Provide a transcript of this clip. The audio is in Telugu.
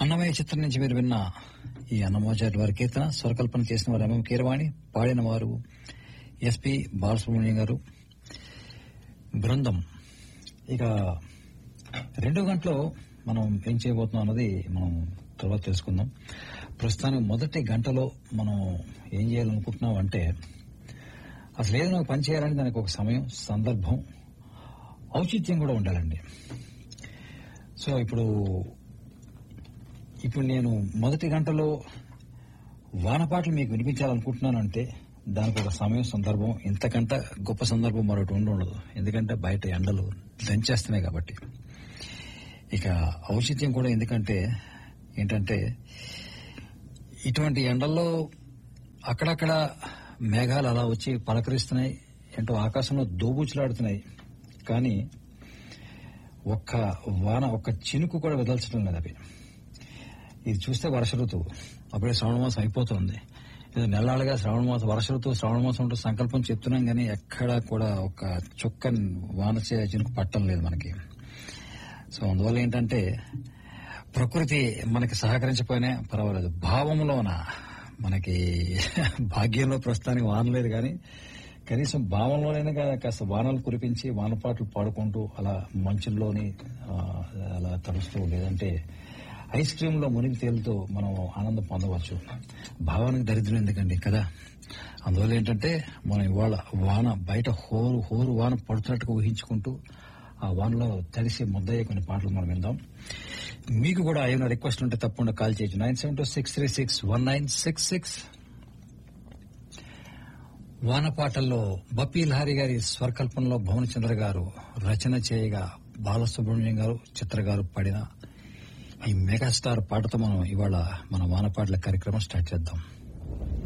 అన్నమయ్య చిత్రం నుంచి మీరు విన్న ఈ అన్నమాచార్య వారి కీర్తన స్వరకల్పన చేసిన వారు ఎంఎం కీరవాణి పాడిన వారు ఎస్పి బాలసుబ్రహ్మణ్యం గారు బృందం ఇక రెండో గంటలో మనం ఏం చేయబోతున్నాం అన్నది మనం తర్వాత తెలుసుకుందాం ప్రస్తుతానికి మొదటి గంటలో మనం ఏం చేయాలనుకుంటున్నాం అంటే అసలు ఏదైనా ఒక పని చేయాలంటే దానికి ఒక సమయం సందర్భం ఔచిత్యం కూడా ఉండాలండి సో ఇప్పుడు ఇప్పుడు నేను మొదటి గంటలో వానపాటలు మీకు వినిపించాలనుకుంటున్నానంటే దానికి ఒక సమయం సందర్భం ఇంతకంటే గొప్ప సందర్భం మరొకటి ఉండి ఉండదు ఎందుకంటే బయట ఎండలు దంచేస్తున్నాయి కాబట్టి ఇక ఔచిత్యం కూడా ఎందుకంటే ఏంటంటే ఇటువంటి ఎండల్లో అక్కడక్కడ మేఘాలు అలా వచ్చి పలకరిస్తున్నాయి ఏంటో ఆకాశంలో దోబూచులాడుతున్నాయి కానీ ఒక్క వాన ఒక్క చినుకు కూడా వదల్చడం లేదు అవి ఇది చూస్తే వర్ష ఋతువు అప్పుడే శ్రావణ మాసం అయిపోతుంది ఇది నెలలుగా శ్రావణ మాసం వర్ష ఋతువు శ్రావణ మాసం ఉంటూ సంకల్పం చెప్తున్నాం కానీ ఎక్కడా కూడా ఒక చుక్క వాన చే- చినుకు పట్టం లేదు మనకి సో అందువల్ల ఏంటంటే ప్రకృతి మనకి సహకరించకపోయినా పర్వాలేదు భావంలోన మనకి భాగ్యంలో ప్రస్తుతానికి వాన లేదు కానీ కనీసం భావంలోనైనా కా- కాస్త వానలు కురిపించి వానపాటలు పాడుకుంటూ అలా మంచుల్లోని ఆ, అలా తడుస్తూ లేదంటే ఐస్ క్రీమ్ లో మునిగి తేలుతూ మనం ఆనందం పొందవచ్చు భావానికి దరిద్రం ఎందుకండి కదా అందువల్ల ఏంటంటే మనం ఇవాళ వాన బయట హోరు హోరు వాన పడుతున్నట్టుగా ఊహించుకుంటూ ఆ వానలో తడిసి ముద్దయ్యే కొన్ని పాటలు మనం విందాం మీకు కూడా ఏమైనా రిక్వెస్ట్ ఉంటే తప్పకుండా కాల్ చేయొచ్చు nine seven two six three six one nine six six వానపాటల్లో బప్పీల్ హరి గారి స్వరకల్పనలో భువనచంద్ర గారు రచన చేయగా బాలసుబ్రహ్మణ్యం గారు చిత్ర గారు పాడిన ఈ మెగాస్టార్ పాటతో మనం ఇవాళ మన వానపాటల కార్యక్రమం స్టార్ట్ చేద్దాం